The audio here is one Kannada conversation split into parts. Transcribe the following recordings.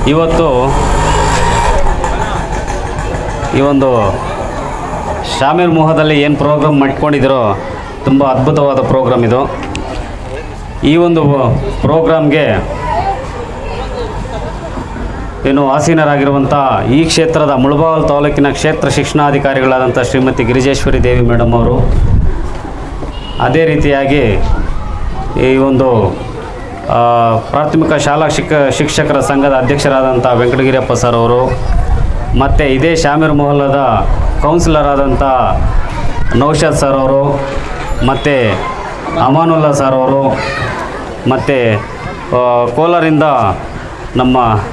ಇವತ್ತು ಈ ಒಂದು ಶಾಮೀರ್ ಮೋಹದಲ್ಲಿ ಏನು ಪ್ರೋಗ್ರಾಮ್ ಮಾಡ್ಕೊಂಡಿದ್ದೀರೋ ತುಂಬ ಅದ್ಭುತವಾದ ಪ್ರೋಗ್ರಾಮ್ ಇದು ಈ ಒಂದು ಪ್ರೋಗ್ರಾಮ್ಗೆ ಏನು ಆಸೀನರಾಗಿರುವಂಥ ಈ ಕ್ಷೇತ್ರದ ಮುಳಬಾಲ್ ತಾಲೂಕಿನ ಕ್ಷೇತ್ರ ಶಿಕ್ಷಣಾಧಿಕಾರಿಗಳಾದಂಥ ಶ್ರೀಮತಿ ಗಿರಿಜೇಶ್ವರಿ ದೇವಿ ಮೇಡಮ್ ಅವರು ಅದೇ ರೀತಿಯಾಗಿ ಈ ಒಂದು ಆ, ಪ್ರಾಥಮಿಕ ಶಾಲಾ ಶಿಕ್ಷ ಶಿಕ್ಷಕರ ಸಂಘದ ಅಧ್ಯಕ್ಷರಾದಂಥ ವೆಂಕಟಗಿರಿಯಪ್ಪ ಸರ್ ಅವರು ಮತ್ತು ಇದೇ ಶಾಮೀರ್ ಮೊಹಲ್ಲದ ಕೌನ್ಸಿಲರ್ ಆದಂಥ ನೌಷಾದ್ ಸರ್ ಅವರು ಮತ್ತು ಅಮಾನುಲ್ಲಾ ಸರ್ ಅವರು ಮತ್ತು ಕೋಲಾರಿಂದ ನಮ್ಮ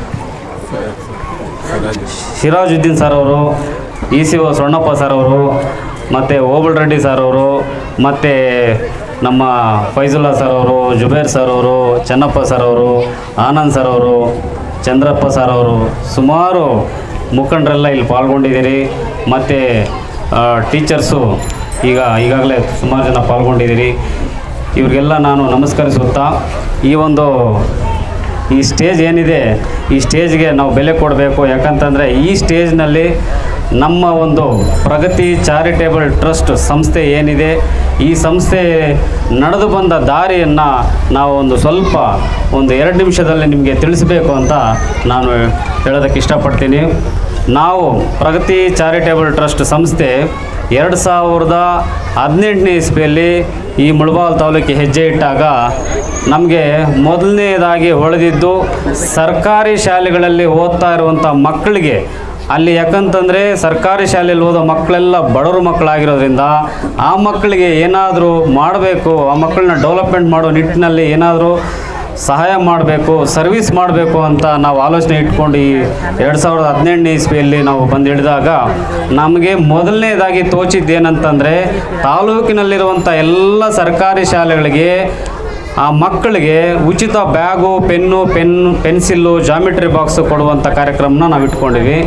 ಸಿರಾಜುದ್ದೀನ್ ಸರ್ ಅವರು E C O Swarnappa sir ಅವರು ಮತ್ತು ಓಬಳ್ ರೆಡ್ಡಿ ಸರ್ ಅವರು ಮತ್ತು ನಮ್ಮ ಫೈಜುಲ್ಲಾ ಸರ್ ಅವರು ಜುಬೇರ್ ಸರ್ ಅವರು ಚೆನ್ನಪ್ಪ ಸರ್ ಅವರು ಆನಂದ್ ಸರ್ ಅವರು ಚಂದ್ರಪ್ಪ ಸರ್ ಅವರು ಸುಮಾರು ಮುಖಂಡರೆಲ್ಲ ಇಲ್ಲಿ ಪಾಲ್ಗೊಂಡಿದ್ದೀರಿ ಮತ್ತು ಟೀಚರ್ಸು ಈಗ ಈಗಾಗಲೇ ಸುಮಾರು ಜನ ಪಾಲ್ಗೊಂಡಿದ್ದೀರಿ ಇವ್ರಿಗೆಲ್ಲ ನಾನು ನಮಸ್ಕರಿಸುತ್ತಾ ಈ ಒಂದು ಈ ಸ್ಟೇಜ್ ಏನಿದೆ ಈ ಸ್ಟೇಜ್ಗೆ ನಾವು ಬೆಲೆ ಕೊಡಬೇಕು ಯಾಕಂತಂದರೆ ಈ ಸ್ಟೇಜ್ನಲ್ಲಿ ನಮ್ಮ ಒಂದು ಪ್ರಗತಿ ಚಾರಿಟೇಬಲ್ ಟ್ರಸ್ಟ್ ಸಂಸ್ಥೆ ಏನಿದೆ ಈ ಸಂಸ್ಥೆ ನಡೆದು ಬಂದ ದಾರಿಯನ್ನು ನಾವು ಒಂದು ಸ್ವಲ್ಪ ಒಂದು ಎರಡು ನಿಮಿಷದಲ್ಲಿ ನಿಮಗೆ ತಿಳಿಸಬೇಕು ಅಂತ ನಾನು ಹೇಳೋದಕ್ಕೆ ಇಷ್ಟಪಡ್ತೀನಿ ನಾವು ಪ್ರಗತಿ ಚಾರಿಟೇಬಲ್ ಟ್ರಸ್ಟ್ ಸಂಸ್ಥೆ ಎರಡು ಸಾವಿರದ ಹದಿನೆಂಟನೇ ಇಸ್ವಿಯಲ್ಲಿ ಈ ಮುಳಬಾಲ್ ತಾಲೂಕಿಗೆ ಹೆಜ್ಜೆ ಇಟ್ಟಾಗ ನಮಗೆ ಮೊದಲನೇದಾಗಿ ಹೊಳೆದಿದ್ದು ಸರ್ಕಾರಿ ಶಾಲೆಗಳಲ್ಲಿ ಓದ್ತಾ ಇರುವಂಥ ಮಕ್ಕಳಿಗೆ ಅಲ್ಲಿ ಯಾಕಂತಂದರೆ ಸರ್ಕಾರಿ ಶಾಲೆಯಲ್ಲಿ ಓದೋ ಮಕ್ಕಳೆಲ್ಲ ಬಡವ್ರ ಮಕ್ಕಳಾಗಿರೋದ್ರಿಂದ ಆ ಮಕ್ಕಳಿಗೆ ಏನಾದರೂ ಮಾಡಬೇಕು ಆ ಮಕ್ಕಳನ್ನ ಡೆವಲಪ್ಮೆಂಟ್ ಮಾಡೋ ನಿಟ್ಟಿನಲ್ಲಿ ಏನಾದರೂ ಸಹಾಯ ಮಾಡಬೇಕು ಸರ್ವಿಸ್ ಮಾಡಬೇಕು ಅಂತ ನಾವು ಆಲೋಚನೆ ಇಟ್ಕೊಂಡು ಈ ಎರಡು ಸಾವಿರದ ಹದಿನೆಂಟನೇ ಇಸ್ವಿಯಲ್ಲಿ ನಾವು ಬಂದು ಹಿಡಿದಾಗ ನಮಗೆ ಮೊದಲನೇದಾಗಿ ತೋಚಿದ್ದೇನಂತಂದರೆ ತಾಲೂಕಿನಲ್ಲಿರುವಂಥ ಎಲ್ಲ ಸರ್ಕಾರಿ ಶಾಲೆಗಳಿಗೆ ಆ ಮಕ್ಕಳಿಗೆ ಉಚಿತ bag pen pen pencil geometry box ಕೊಡುವಂಥ ಕಾರ್ಯಕ್ರಮನ ನಾವು ಇಟ್ಕೊಂಡಿವಿ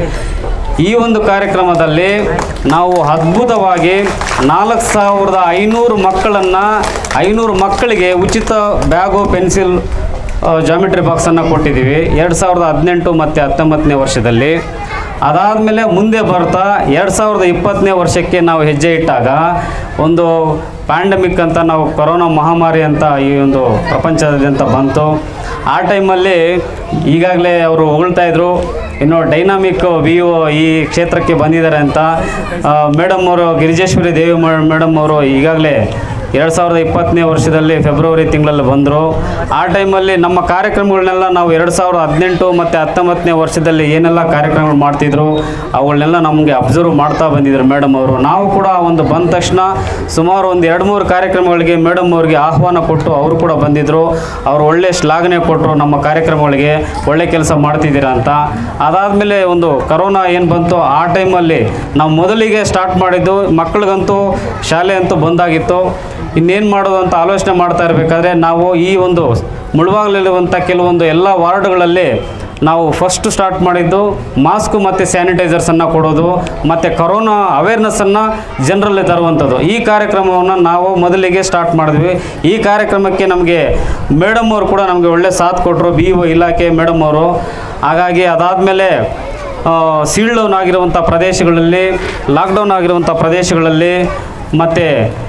ಈ ಒಂದು ಕಾರ್ಯಕ್ರಮದಲ್ಲಿ ನಾವು ಅದ್ಭುತವಾಗಿ ನಾಲ್ಕು ಸಾವಿರದ ಐನೂರು ಮಕ್ಕಳನ್ನು ಐನೂರು ಮಕ್ಕಳಿಗೆ ಉಚಿತ ಬ್ಯಾಗು ಪೆನ್ಸಿಲ್ ಜಾಮಿಟ್ರಿ ಬಾಕ್ಸನ್ನು ಕೊಟ್ಟಿದ್ದೀವಿ ಎರಡು ಸಾವಿರದ ಹದಿನೆಂಟು ಮತ್ತು ಹತ್ತೊಂಬತ್ತನೇ ವರ್ಷದಲ್ಲಿ ಅದಾದಮೇಲೆ ಮುಂದೆ ಬರ್ತಾ ಎರಡು ಸಾವಿರದ ಇಪ್ಪತ್ತನೇ ವರ್ಷಕ್ಕೆ ನಾವು ಹೆಜ್ಜೆ ಇಟ್ಟಾಗ ಒಂದು ಪ್ಯಾಂಡಮಿಕ್ ಅಂತ ನಾವು ಕೊರೋನಾ ಮಹಾಮಾರಿ ಅಂತ ಈ ಒಂದು ಪ್ರಪಂಚದಾದ್ಯಂತ ಬಂತು ಆ ಟೈಮಲ್ಲಿ ಈಗಾಗಲೇ ಅವರು ಹೊಗಳ್ತಾ ಇದ್ರು ಇನ್ನು ಡೈನಾಮಿಕ್ ವಿ ಒ ಈ ಕ್ಷೇತ್ರಕ್ಕೆ ಬಂದಿದ್ದಾರೆ ಅಂತ ಮೇಡಮ್ ಅವರು ಗಿರಿಜೇಶ್ವರಿ ದೇವಿ ಮೇಡಮ್ ಅವರು ಈಗಾಗಲೇ ಎರಡು ಸಾವಿರದ ಇಪ್ಪತ್ತನೇ ವರ್ಷದಲ್ಲಿ ಫೆಬ್ರವರಿ ತಿಂಗಳಲ್ಲಿ ಬಂದರು ಆ ಟೈಮಲ್ಲಿ ನಮ್ಮ ಕಾರ್ಯಕ್ರಮಗಳನ್ನೆಲ್ಲ ನಾವು ಎರಡು ಸಾವಿರದ ಹದಿನೆಂಟು ಮತ್ತು ಹತ್ತೊಂಬತ್ತನೇ ವರ್ಷದಲ್ಲಿ ಏನೆಲ್ಲ ಕಾರ್ಯಕ್ರಮಗಳು ಮಾಡ್ತಿದ್ರು ಅವುಗಳನ್ನೆಲ್ಲ ನಮಗೆ ಅಬ್ಸರ್ವ್ ಮಾಡ್ತಾ ಬಂದಿದ್ರು ಮೇಡಮ್ ಅವರು ನಾವು ಕೂಡ ಒಂದು ಬಂದ ತಕ್ಷಣ ಸುಮಾರು ಒಂದು ಎರಡು ಮೂರು ಕಾರ್ಯಕ್ರಮಗಳಿಗೆ ಮೇಡಮ್ ಅವರಿಗೆ ಆಹ್ವಾನ ಕೊಟ್ಟು ಅವರು ಕೂಡ ಬಂದಿದ್ದರು ಅವರು ಒಳ್ಳೆ ಶ್ಲಾಘನೆ ಕೊಟ್ಟರು ನಮ್ಮ ಕಾರ್ಯಕ್ರಮಗಳಿಗೆ ಒಳ್ಳೆ ಕೆಲಸ ಮಾಡ್ತಿದ್ದೀರಾ ಅಂತ ಅದಾದಮೇಲೆ ಒಂದು ಕರೋನಾ ಏನು ಬಂತು ಆ ಟೈಮಲ್ಲಿ ನಾವು ಮೊದಲಿಗೆ ಸ್ಟಾರ್ಟ್ ಮಾಡಿದ್ದು ಮಕ್ಕಳಿಗಂತೂ ಶಾಲೆ ಅಂತೂ ಬಂದಾಗಿತ್ತು ಇನ್ನೇನು ಮಾಡೋದು ಅಂತ ಆಲೋಚನೆ ಮಾಡ್ತಾ ಇರಬೇಕಾದ್ರೆ ನಾವು ಈ ಒಂದು ಮುಳುವಾಗಲಿರುವಂಥ ಕೆಲವೊಂದು ಎಲ್ಲ ವಾರ್ಡ್ಗಳಲ್ಲಿ ನಾವು ಫಸ್ಟ್ ಸ್ಟಾರ್ಟ್ ಮಾಡಿದ್ದು ಮಾಸ್ಕ್ ಮತ್ತು ಸ್ಯಾನಿಟೈಸರ್ಸನ್ನು ಕೊಡೋದು ಮತ್ತು ಕರೋನಾ ಅವೇರ್ನೆಸ್ಸನ್ನು ಜನರಲ್ಲಿ ತರುವಂಥದ್ದು ಈ ಕಾರ್ಯಕ್ರಮವನ್ನು ನಾವು ಮೊದಲಿಗೆ ಸ್ಟಾರ್ಟ್ ಮಾಡಿದ್ವಿ ಈ ಕಾರ್ಯಕ್ರಮಕ್ಕೆ ನಮಗೆ ಮೇಡಮ್ ಅವರು ಕೂಡ ನಮಗೆ ಒಳ್ಳೆ ಸಾಥ್ ಕೊಟ್ಟರು ಬಿ ಒ ಇಲಾಖೆ ಮೇಡಮ್ ಅವರು ಹಾಗಾಗಿ ಅದಾದಮೇಲೆ ಸೀಲ್ ಡೌನ್ ಆಗಿರುವಂಥ ಪ್ರದೇಶಗಳಲ್ಲಿ ಲಾಕ್ಡೌನ್ ಆಗಿರುವಂಥ ಪ್ರದೇಶಗಳಲ್ಲಿ ಮತ್ತು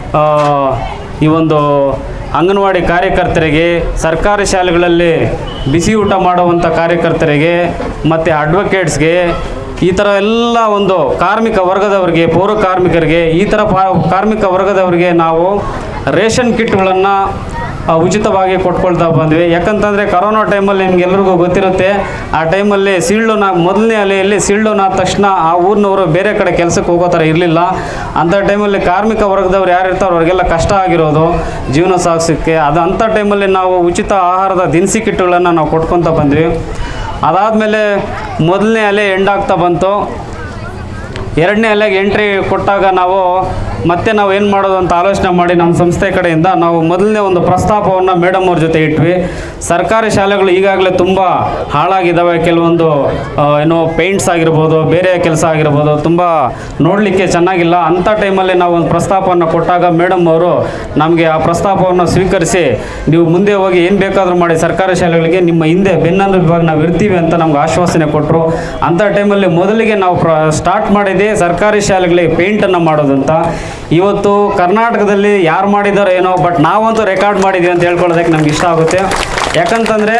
ಈ ಒಂದು ಅಂಗನವಾಡಿ ಕಾರ್ಯಕರ್ತರಿಗೆ ಸರ್ಕಾರಿ ಶಾಲೆಗಳಲ್ಲಿ ಬಿಸಿ ಊಟ ಮಾಡುವಂಥ ಕಾರ್ಯಕರ್ತರಿಗೆ ಮತ್ತು ಅಡ್ವೊಕೇಟ್ಸ್ಗೆ ಈ ಥರ ಎಲ್ಲ ಒಂದು ಕಾರ್ಮಿಕ ವರ್ಗದವರಿಗೆ ಪೌರ ಕಾರ್ಮಿಕರಿಗೆ ಈ ಥರ ಪಾ ಕಾರ್ಮಿಕ ವರ್ಗದವರಿಗೆ ನಾವು ರೇಷನ್ ಕಿಟ್ಗಳನ್ನು ಆ, ಉಚಿತವಾಗಿ ಕೊಟ್ಕೊಳ್ತಾ ಬಂದ್ವಿ ಯಾಕಂತಂದರೆ ಕರೋನಾ ಟೈಮಲ್ಲಿ ನಿಮ್ಗೆಲ್ರಿಗೂ ಗೊತ್ತಿರುತ್ತೆ ಆ ಟೈಮಲ್ಲಿ ಸೀಲ್ಡೌನ್ ಮೊದಲನೇ ಅಲೆಯಲ್ಲಿ ಸೀಲ್ಡೌನ್ ಆದ ತಕ್ಷಣ ಆ ಊರಿನವರು ಬೇರೆ ಕಡೆ ಕೆಲಸಕ್ಕೆ ಹೋಗೋ ಥರ ಇರಲಿಲ್ಲ ಅಂಥ ಟೈಮಲ್ಲಿ ಕಾರ್ಮಿಕ ವರ್ಗದವ್ರು ಯಾರು ಇರ್ತಾರೋ ಅವ್ರಿಗೆಲ್ಲ ಕಷ್ಟ ಆಗಿರೋದು ಜೀವನ ಸಾಗಿಸೋಕ್ಕೆ ಅದು ಅಂಥ ಟೈಮಲ್ಲಿ ನಾವು ಉಚಿತ ಆಹಾರದ ದಿನಸಿ ಕಿಟ್ಗಳನ್ನು ನಾವು ಕೊಟ್ಕೊತ ಬಂದ್ವಿ ಅದಾದಮೇಲೆ ಮೊದಲನೇ ಅಲೆ ಎಂಡ್ ಆಗ್ತಾ ಬಂತು ಎರಡನೇ ಅಲೆಗೆ ಎಂಟ್ರಿ ಕೊಟ್ಟಾಗ ನಾವು ಮತ್ತೆ ನಾವು ಏನು ಮಾಡೋದು ಅಂತ ಆಲೋಚನೆ ಮಾಡಿ ನಮ್ಮ ಸಂಸ್ಥೆ ಕಡೆಯಿಂದ ನಾವು ಮೊದಲನೇ ಒಂದು ಪ್ರಸ್ತಾಪವನ್ನು ಮೇಡಮ್ ಅವ್ರ ಜೊತೆ ಇಟ್ವಿ ಸರ್ಕಾರಿ ಶಾಲೆಗಳು ಈಗಾಗಲೇ ತುಂಬ ಹಾಳಾಗಿದ್ದಾವೆ ಕೆಲವೊಂದು ಆ, ಏನೋ ಪೇಂಟ್ಸ್ ಆಗಿರ್ಬೋದು ಬೇರೆ ಕೆಲಸ ಆಗಿರ್ಬೋದು ತುಂಬ ನೋಡಲಿಕ್ಕೆ ಚೆನ್ನಾಗಿಲ್ಲ ಅಂಥ ಟೈಮಲ್ಲಿ ನಾವು ಒಂದು ಪ್ರಸ್ತಾಪವನ್ನು ಕೊಟ್ಟಾಗ ಮೇಡಮ್ ಅವರು ನಮಗೆ ಆ ಪ್ರಸ್ತಾಪವನ್ನು ಸ್ವೀಕರಿಸಿ ನೀವು ಮುಂದೆ ಹೋಗಿ ಏನು ಬೇಕಾದರೂ ಮಾಡಿ ಸರ್ಕಾರಿ ಶಾಲೆಗಳಿಗೆ ನಿಮ್ಮ ಹಿಂದೆ ಬೆನ್ನೆಲುಬಾಗಿ ನಾವು ಇರ್ತೀವಿ ಅಂತ ನಮ್ಗೆ ಆಶ್ವಾಸನೆ ಕೊಟ್ಟರು ಅಂಥ ಟೈಮಲ್ಲಿ ಮೊದಲಿಗೆ ನಾವು ಪ್ರ ಸ್ಟಾರ್ಟ್ ಮಾಡಿದ್ದೆ ಸರ್ಕಾರಿ ಶಾಲೆಗಳಿಗೆ ಪೇಂಟನ್ನು ಮಾಡೋದು ಅಂತ ಇವತ್ತು ಕರ್ನಾಟಕದಲ್ಲಿ ಯಾರು ಮಾಡಿದಾರೋ ಏನೋ ಬಟ್ ನಾವಂತೂ ರೆಕಾರ್ಡ್ ಮಾಡಿದ್ದೀವಿ ಅಂತ ಹೇಳ್ಕೊಳ್ಳೋದಕ್ಕೆ ನಮ್ಗೆ ಇಷ್ಟ ಆಗುತ್ತೆ ಯಾಕಂತಂದರೆ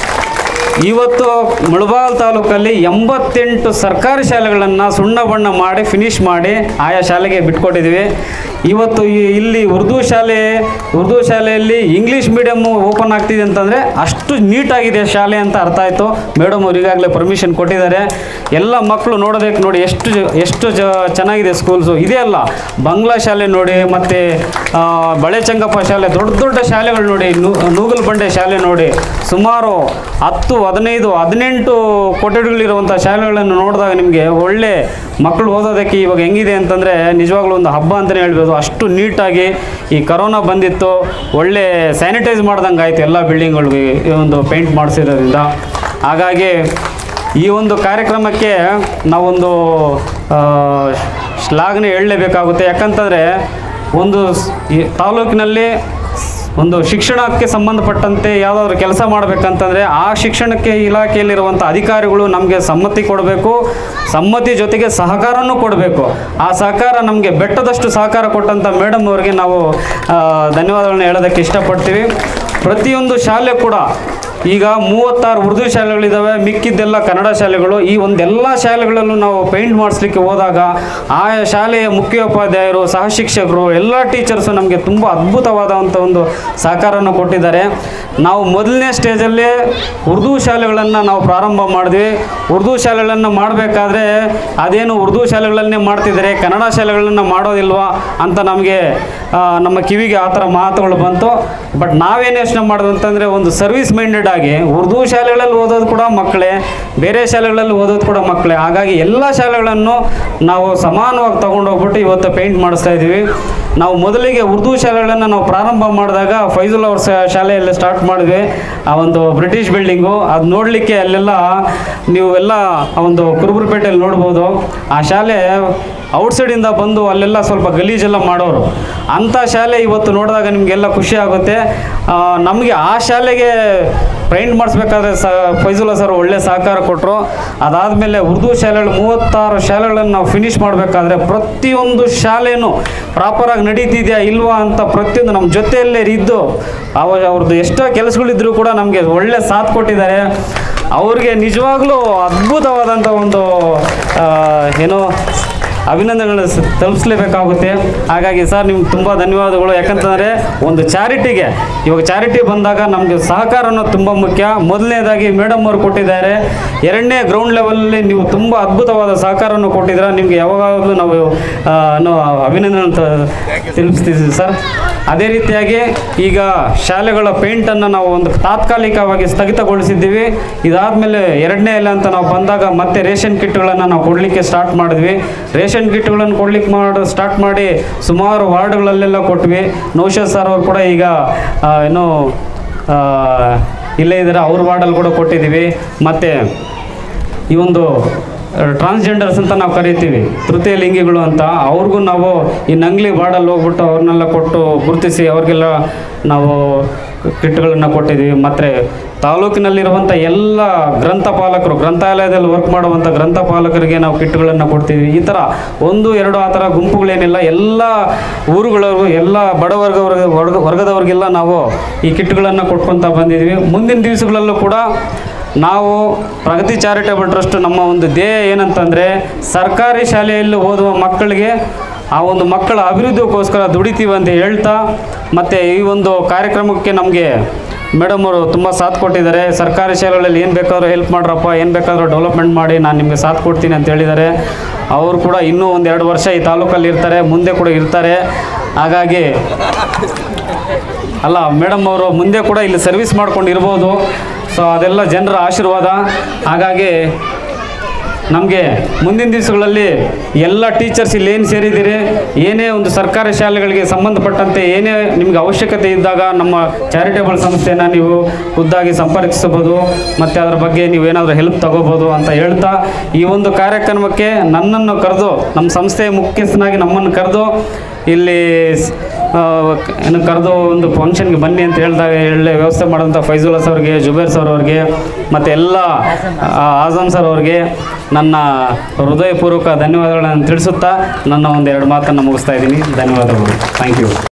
ಇವತ್ತು ಮುಳಬಾಲ್ ತಾಲೂಕಲ್ಲಿ ಎಂಬತ್ತೆಂಟು ಸರ್ಕಾರಿ ಶಾಲೆಗಳನ್ನು ಸುಣ್ಣ ಬಣ್ಣ ಮಾಡಿ ಫಿನಿಶ್ ಮಾಡಿ ಆಯಾ ಶಾಲೆಗೆ ಬಿಟ್ಕೊಟ್ಟಿದ್ವಿ ಇವತ್ತು ಈ- ಇಲ್ಲಿ ಉರ್ದು ಶಾಲೆ ಉರ್ದು ಶಾಲೆಯಲ್ಲಿ ಇಂಗ್ಲೀಷ್ ಮೀಡಿಯಮ್ಮು ಓಪನ್ ಆಗ್ತಿದೆ ಅಂತಂದರೆ ಅಷ್ಟು ನೀಟಾಗಿದೆ ಶಾಲೆ ಅಂತ ಅರ್ಥ ಆಯಿತು ಮೇಡಮ್ ಅವ್ರು ಈಗಾಗಲೇ ಪರ್ಮಿಷನ್ ಕೊಟ್ಟಿದ್ದಾರೆ ಎಲ್ಲ ಮಕ್ಕಳು ನೋಡೋದಕ್ಕೆ ನೋಡಿ ಎಷ್ಟು ಜ- ಎಷ್ಟು ಜ ಚೆನ್ನಾಗಿದೆ ಸ್ಕೂಲ್ಸು ಇದೇ ಅಲ್ಲ ಬಂಗ್ಲಾ ಶಾಲೆ ನೋಡಿ ಮತ್ತು ಬಳೆಚಂಗಪ್ಪ ಶಾಲೆ ದೊಡ್ಡ ದೊಡ್ಡ ಶಾಲೆಗಳು ನೋಡಿ ನೂ- ನೂಗಲ್ ಬಂಡೆ ಶಾಲೆ ನೋಡಿ ಸುಮಾರು ಹತ್ತು ಹದಿನೈದು ಹದಿನೆಂಟು ಕೊಠಡಿಗಳಿರುವಂಥ ಶಾಲೆಗಳನ್ನು ನೋಡಿದಾಗ ನಿಮಗೆ ಒಳ್ಳೆ ಮಕ್ಕಳು ಓದೋದಕ್ಕೆ ಇವಾಗ ಹೆಂಗಿದೆ ಅಂತಂದರೆ ನಿಜವಾಗ್ಲೂ ಒಂದು ಹಬ್ಬ ಅಂತಲೇ ಹೇಳ್ಬೋದು ಅಷ್ಟು ನೀಟಾಗಿ ಈ ಕರೋನಾ ಬಂದಿತ್ತು ಒಳ್ಳೆ ಸ್ಯಾನಿಟೈಸ್ ಮಾಡ್ದಂಗೆ ಆಯಿತು ಎಲ್ಲ ಬಿಲ್ಡಿಂಗ್ಗಳಿಗೆ ಈ ಒಂದು ಪೇಂಟ್ ಮಾಡಿಸಿರೋದ್ರಿಂದ ಹಾಗಾಗಿ ಈ ಒಂದು ಕಾರ್ಯಕ್ರಮಕ್ಕೆ ನಾವೊಂದು ಆ, ಶ್ಲಾಘನೆ ಹೇಳಲೇಬೇಕಾಗುತ್ತೆ ಯಾಕಂತಂದರೆ ಒಂದು ಸ್- ಈ ತಾಲೂಕಿನಲ್ಲಿ ಒಂದು ಶಿಕ್ಷಣಕ್ಕೆ ಸಂಬಂಧಪಟ್ಟಂತೆ ಯಾವುದಾದ್ರು ಕೆಲಸ ಮಾಡಬೇಕಂತಂದರೆ ಆ ಶಿಕ್ಷಣಕ್ಕೆ ಇಲಾಖೆಯಲ್ಲಿರುವಂಥ ಅಧಿಕಾರಿಗಳು ನಮಗೆ ಸಮ್ಮತಿ ಕೊಡಬೇಕು ಸಮ್ಮತಿ ಜೊತೆಗೆ ಸಹಕಾರನೂ ಕೊಡಬೇಕು ಆ ಸಹಕಾರ ನಮಗೆ ಬೆಟ್ಟದಷ್ಟು ಸಹಕಾರ ಕೊಟ್ಟಂಥ ಮೇಡಮ್ ಅವರಿಗೆ ನಾವು ಆ, ಧನ್ಯವಾದಗಳನ್ನ ಹೇಳೋದಕ್ಕೆ ಇಷ್ಟಪಡ್ತೀವಿ ಪ್ರತಿಯೊಂದು ಶಾಲೆ ಕೂಡ ಈಗ ಮೂವತ್ತಾರು ಉರ್ದು ಶಾಲೆಗಳಿದ್ದಾವೆ ಮಿಕ್ಕಿದ್ದೆಲ್ಲ ಕನ್ನಡ ಶಾಲೆಗಳು ಈ ಒಂದೆಲ್ಲ ಶಾಲೆಗಳಲ್ಲೂ ನಾವು ಪೇಂಟ್ ಮಾಡಿಸ್ಲಿಕ್ಕೆ ಹೋದಾಗ ಆಯಾ ಶಾಲೆಯ ಮುಖ್ಯೋಪಾಧ್ಯಾಯರು ಸಹ ಶಿಕ್ಷಕರು ಎಲ್ಲ ಟೀಚರ್ಸು ನಮಗೆ ತುಂಬ ಅದ್ಭುತವಾದಂಥ ಒಂದು ಸಹಕಾರವನ್ನು ಕೊಟ್ಟಿದ್ದಾರೆ ನಾವು ಮೊದಲನೇ ಸ್ಟೇಜಲ್ಲಿ ಉರ್ದು ಶಾಲೆಗಳನ್ನು ನಾವು ಪ್ರಾರಂಭ ಮಾಡಿದ್ವಿ ಉರ್ದು ಶಾಲೆಗಳನ್ನು ಮಾಡಬೇಕಾದ್ರೆ ಅದೇನು ಉರ್ದು ಶಾಲೆಗಳನ್ನೇ ಮಾಡ್ತಿದ್ದಾರೆ ಕನ್ನಡ ಶಾಲೆಗಳನ್ನು ಮಾಡೋದಿಲ್ವಾ ಅಂತ ನಮಗೆ ಆ, ನಮ್ಮ ಕಿವಿಗೆ ಆ ಥರ ಮಾತುಗಳು ಬಂತು ಬಟ್ ನಾವೇನು ಯೋಚನೆ ಮಾಡೋದು ಅಂತಂದರೆ ಒಂದು ಸರ್ವಿಸ್ ಮೈಂಡೆಡ್ ಆಗಿ ಉರ್ದು ಶಾಲೆಗಳಲ್ಲಿ ಓದೋದು ಕೂಡ ಮಕ್ಕಳೇ ಬೇರೆ ಶಾಲೆಗಳಲ್ಲಿ ಓದೋದು ಕೂಡ ಮಕ್ಕಳೇ ಹಾಗಾಗಿ ಎಲ್ಲ ಶಾಲೆಗಳನ್ನು ನಾವು ಸಮಾನವಾಗಿ ತಗೊಂಡೋಗ್ಬಿಟ್ಟು ಇವತ್ತು ಪೇಂಟ್ ಮಾಡಿಸ್ತಾ ಇದ್ದೀವಿ ನಾವು ಮೊದಲಿಗೆ ಉರ್ದು ಶಾಲೆಗಳನ್ನು ನಾವು ಪ್ರಾರಂಭ ಮಾಡಿದಾಗ ಫೈಜುಲ್ ಅವ್ರ ಶಾ- ಶಾಲೆಯಲ್ಲಿ ಸ್ಟಾರ್ಟ್ ಮಾಡಿದ್ವಿ ಆ ಒಂದು ಬ್ರಿಟಿಷ್ ಬಿಲ್ಡಿಂಗು ಅದು ನೋಡಲಿಕ್ಕೆ ಅಲ್ಲೆಲ್ಲ ನೀವು ಎಲ್ಲ ಆ ಒಂದು ಕುರುಬುರಪೇಟೆಯಲ್ಲಿ ನೋಡ್ಬೋದು ಆ ಶಾಲೆ ಔಟ್ಸೈಡಿಂದ ಬಂದು ಅಲ್ಲೆಲ್ಲ ಸ್ವಲ್ಪ ಗಲೀಜೆಲ್ಲ ಮಾಡೋರು ಅಂಥ ಶಾಲೆ ಇವತ್ತು ನೋಡಿದಾಗ ನಿಮಗೆಲ್ಲ ಖುಷಿ ಆಗುತ್ತೆ ಆ, ನಮಗೆ ಆ ಶಾಲೆಗೆ ಪೇಂಟ್ ಮಾಡಿಸ್ಬೇಕಾದ್ರೆ ಸ ಫೈಜುಲ್ಲಾ ಸರ್ ಒಳ್ಳೆ ಸಹಕಾರ ಕೊಟ್ಟರು ಅದಾದಮೇಲೆ ಉರ್ದು ಶಾಲೆಗಳು ಮೂವತ್ತಾರು ಶಾಲೆಗಳನ್ನು ನಾವು ಫಿನಿಷ್ ಮಾಡಬೇಕಾದ್ರೆ ಪ್ರತಿಯೊಂದು ಶಾಲೆನೂ ಪ್ರಾಪರಾಗಿ ನಡೀತಿದೆಯಾ ಇಲ್ವಾ ಅಂತ ಪ್ರತಿಯೊಂದು ನಮ್ಮ ಜೊತೆಯಲ್ಲೇ ಇದ್ದು ಅವ ಅವ್ರದ್ದು ಎಷ್ಟೋ ಕೆಲಸಗಳಿದ್ರೂ ಕೂಡ ನಮಗೆ ಒಳ್ಳೆ ಸಾಥ್ ಕೊಟ್ಟಿದ್ದಾರೆ ಅವ್ರಿಗೆ ನಿಜವಾಗ್ಲೂ ಅದ್ಭುತವಾದಂಥ ಒಂದು ಆ, ಏನು ಅಭಿನಂದನೆಗಳನ್ನ ಸ- ತಲುಪಿಸ್ಲೇಬೇಕಾಗುತ್ತೆ ಹಾಗಾಗಿ ಸರ್ ನಿಮ್ಗೆ ತುಂಬ ಧನ್ಯವಾದಗಳು ಯಾಕಂತಂದರೆ ಒಂದು ಚಾರಿಟಿಗೆ ಇವಾಗ ಚಾರಿಟಿ ಬಂದಾಗ ನಮಗೆ ಸಹಕಾರ ಅನ್ನೋದು ತುಂಬ ಮುಖ್ಯ ಮೊದಲನೇದಾಗಿ ಮೇಡಮ್ ಅವರು ಕೊಟ್ಟಿದ್ದಾರೆ ಎರಡನೇ ಗ್ರೌಂಡ್ ಲೆವೆಲಲ್ಲಿ ನೀವು ತುಂಬ ಅದ್ಭುತವಾದ ಸಹಕಾರವನ್ನು ಕೊಟ್ಟಿದ್ದೀರ ನಿಮಗೆ ಯಾವಾಗಲೂ ನಾವು ಆ, ಅನ್ನೋ ಅಭಿನಂದನೆ ತಿಳಿಸ್ತಿದ್ದೀವಿ ಸರ್ ಅದೇ ರೀತಿಯಾಗಿ ಈಗ ಶಾಲೆಗಳ ಪೇಂಟನ್ನು ನಾವು ಒಂದು ತಾತ್ಕಾಲಿಕವಾಗಿ ಸ್ಥಗಿತಗೊಳಿಸಿದ್ದೀವಿ ಇದಾದಮೇಲೆ ಎರಡನೇ ಎಲೆ ಅಂತ ನಾವು ಬಂದಾಗ ಮತ್ತೆ ರೇಷನ್ ಕಿಟ್ಗಳನ್ನು ನಾವು ಕೊಡಲಿಕ್ಕೆ ಸ್ಟಾರ್ಟ್ ಮಾಡಿದ್ವಿ ರೇಷನ್ ಕಿಟ್ಗಳನ್ನು ಕೊಡ್ಲಿಕ್ಕೆ ಮಾಡಿ ಸ್ಟಾರ್ಟ್ ಮಾಡಿ ಸುಮಾರು ವಾರ್ಡ್ಗಳಲ್ಲೆಲ್ಲ ಕೊಟ್ವಿ ನೌಶದ್ ಸರ್ ಅವರು ಕೂಡ ಈಗ ಆ, ಏನು ಆ, ಇಲ್ಲೇ ಇದ್ದಾರೆ ಅವ್ರ ವಾರ್ಡಲ್ಲಿ ಕೂಡ ಕೊಟ್ಟಿದ್ದೀವಿ ಮತ್ತು ಈ ಒಂದು ಟ್ರಾನ್ಸ್ಜೆಂಡರ್ಸ್ ಅಂತ ನಾವು ಕರಿತೀವಿ ತೃತೀಯ ಲಿಂಗಿಗಳು ಅಂತ ಅವ್ರಿಗೂ ನಾವು ಈ ನಂಗ್ಲಿ ಬಾಡಲ್ಲಿ ಹೋಗ್ಬಿಟ್ಟು ಅವ್ರನ್ನೆಲ್ಲ ಕೊಟ್ಟು ಗುರುತಿಸಿ ಅವ್ರಿಗೆಲ್ಲ ನಾವು ಕಿಟ್ಗಳನ್ನು ಕೊಟ್ಟಿದ್ದೀವಿ ಮತ್ತು ತಾಲೂಕಿನಲ್ಲಿರುವಂಥ ಎಲ್ಲ ಗ್ರಂಥಪಾಲಕರು ಗ್ರಂಥಾಲಯದಲ್ಲಿ ವರ್ಕ್ ಮಾಡುವಂಥ ಗ್ರಂಥಪಾಲಕರಿಗೆ ನಾವು ಕಿಟ್ಗಳನ್ನು ಕೊಡ್ತೀವಿ ಈ ಥರ ಒಂದು ಎರಡು ಆ ಥರ ಗುಂಪುಗಳೇನಿಲ್ಲ ಎಲ್ಲ ಊರುಗಳವ್ರಿಗೂ ಎಲ್ಲ ಬಡವರ್ಗ ವರ್ಗ ವರ್ಗ ವರ್ಗದವ್ರಿಗೆಲ್ಲ ನಾವು ಈ ಕಿಟ್ಗಳನ್ನು ಕೊಟ್ಕೊತ ಬಂದಿದ್ದೀವಿ ಮುಂದಿನ ದಿವಸಗಳಲ್ಲೂ ಕೂಡ ನಾವು ಪ್ರಗತಿ ಚಾರಿಟೇಬಲ್ ಟ್ರಸ್ಟ್ ನಮ್ಮ ಒಂದು ಧ್ಯೇಯ ಏನಂತಂದರೆ ಸರ್ಕಾರಿ ಶಾಲೆಯಲ್ಲಿ ಓದುವ ಮಕ್ಕಳಿಗೆ ಆ ಒಂದು ಮಕ್ಕಳ ಅಭಿವೃದ್ಧಿಗೋಸ್ಕರ ದುಡಿತೀವಿ ಅಂತ ಹೇಳ್ತಾ ಮತ್ತು ಈ ಒಂದು ಕಾರ್ಯಕ್ರಮಕ್ಕೆ ನಮಗೆ ಮೇಡಮ್ ಅವರು ತುಂಬ ಸಾಥ್ ಕೊಟ್ಟಿದ್ದಾರೆ ಸರ್ಕಾರಿ ಶಾಲೆಗಳಲ್ಲಿ ಏನು ಬೇಕಾದ್ರೂ ಹೆಲ್ಪ್ ಮಾಡ್ರಪ್ಪ ಏನು ಬೇಕಾದರೂ ಡೆವಲಪ್ಮೆಂಟ್ ಮಾಡಿ ನಾನು ನಿಮಗೆ ಸಾಥ್ ಕೊಡ್ತೀನಿ ಅಂತ ಹೇಳಿದ್ದಾರೆ ಅವರು ಕೂಡ ಇನ್ನೂ ಒಂದು ಎರಡು ವರ್ಷ ಈ ತಾಲೂಕಲ್ಲಿ ಇರ್ತಾರೆ ಮುಂದೆ ಕೂಡ ಇರ್ತಾರೆ ಹಾಗಾಗಿ ಅಲ್ಲ ಮೇಡಮ್ ಅವರು ಮುಂದೆ ಕೂಡ ಇಲ್ಲಿ ಸರ್ವಿಸ್ ಮಾಡ್ಕೊಂಡು ಇರ್ಬೋದು ಸೊ ಅದೆಲ್ಲ ಜನರ ಆಶೀರ್ವಾದ ಹಾಗಾಗಿ ನಮಗೆ ಮುಂದಿನ ದಿವಸಗಳಲ್ಲಿ ಎಲ್ಲ ಟೀಚರ್ಸ್ ಇಲ್ಲಿ ಏನು ಸೇರಿದ್ದೀರಿ ಏನೇ ಒಂದು ಸರ್ಕಾರಿ ಶಾಲೆಗಳಿಗೆ ಸಂಬಂಧಪಟ್ಟಂತೆ ಏನೇ ನಿಮಗೆ ಅವಶ್ಯಕತೆ ಇದ್ದಾಗ ನಮ್ಮ ಚಾರಿಟೇಬಲ್ ಸಂಸ್ಥೆನ ನೀವು ಖುದ್ದಾಗಿ ಸಂಪರ್ಕಿಸಬಹುದು ಮತ್ತು ಅದರ ಬಗ್ಗೆ ನೀವೇನಾದರೂ ಹೆಲ್ಪ್ ತಗೋಬೋದು ಅಂತ ಹೇಳ್ತಾ ಈ ಒಂದು ಕಾರ್ಯಕ್ರಮಕ್ಕೆ ನನ್ನನ್ನು ಕರೆದು ನಮ್ಮ ಸಂಸ್ಥೆಯ ಮುಖ್ಯಸ್ಥನಾಗಿ ನಮ್ಮನ್ನು ಕರೆದು ಇಲ್ಲಿ ಸ್- ಆ, ಕ- ಏನು ಕರೆದು ಒಂದು ಫಂಕ್ಷನ್ಗೆ ಬನ್ನಿ ಅಂತ ಹೇಳಿದಾಗ ಒಳ್ಳೆ ವ್ಯವಸ್ಥೆ ಮಾಡೋಂಥ ಫೈಜುಲ್ಲಾ ಸರ್ ಅವ್ರಿಗೆ ಜುಬೇರ್ ಸರ್ ಅವ್ರಿಗೆ ಮತ್ತು ಎಲ್ಲ ಆ, ಆಜಮ್ ಸರ್ ಅವ್ರಿಗೆ ನನ್ನ ಹೃದಯಪೂರ್ವಕ ಧನ್ಯವಾದಗಳನ್ನು ತಿಳಿಸುತ್ತಾ ನನ್ನ ಒಂದು ಎರಡು ಮಾತನ್ನು ಮುಗಿಸ್ತಾ ಇದ್ದೀನಿ ಧನ್ಯವಾದಗಳು ಥ್ಯಾಂಕ್ ಯು